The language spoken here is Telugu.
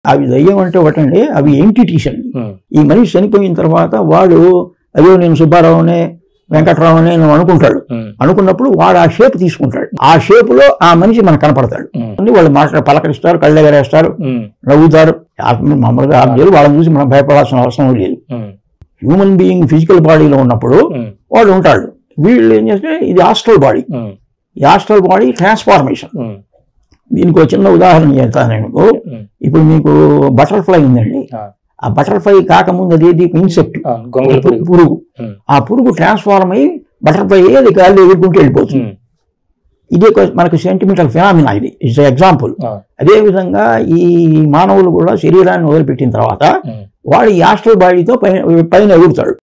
అవి దయ్యం అంటే ఒకటండి అవి ఎంటిటీస్ అండి ఉమ్, ఈ మనిషి చనిపోయిన తర్వాత వాడు అయ్యో నేను సుబ్బారావునే వెంకట్రావునే నేను అనుకుంటాడు ఉమ్, అనుకున్నప్పుడు వాడు ఆ షేప్ తీసుకుంటాడు ఆ షేప్ లో ఆ మనిషి మనకు కనపడతాడు ఉమ్, అన్ని వాళ్ళు మాట్లాడి పలకరిస్తారు కళ్ళెగరేస్తారు ఉమ్, నవ్వుతారు ఆత్మ మామూలుగా ఆత్మీయులు వాళ్ళని చూసి మనం భయపడాల్సిన అవసరం లేదు ఉమ్, హ్యూమన్ బీయింగ్ ఫిజికల్ బాడీలో ఉన్నప్పుడు ఉమ్, వాడు ఉంటాడు వీళ్ళు ఏం చేస్తే ఇది హాస్టల్ బాడీ ఉమ్, ఈ హాస్టల్ బాడీ ట్రాన్స్ఫార్మేషన్ ఉమ్, దీనికి ఒక చిన్న ఉదాహరణ చెప్తాను నేను మీకు. ఉమ్, ఇప్పుడు మీకు బటర్ఫ్లై ఉందండి ఆ. ఆ బటర్ఫ్లై కాకముందు అది ఏది ఇన్సెక్ట్ ఆ, గొంగళి పురుగు పురుగు ఉమ్. ఆ ఆ పురుగు ట్రాన్స్ఫార్మ్ అయ్యి బటర్ఫ్లై అయ్యి అది గాలి ఎగురుకుంటూ వెళ్ళిపోతుంది ఉమ్, ఇది ఒక మనకు సెంటిమెంటల్ ఫినామినా ఇది ఇట్స్ ఎగ్జాంపుల్ ఆ, అదేవిధంగా ఈ మానవులు కూడా శరీరాన్ని వదిలిపెట్టిన తర్వాత ఉమ్, వాడు ఈ హాస్టల్ బాడీతో పైన పైన ఎగురుతాడు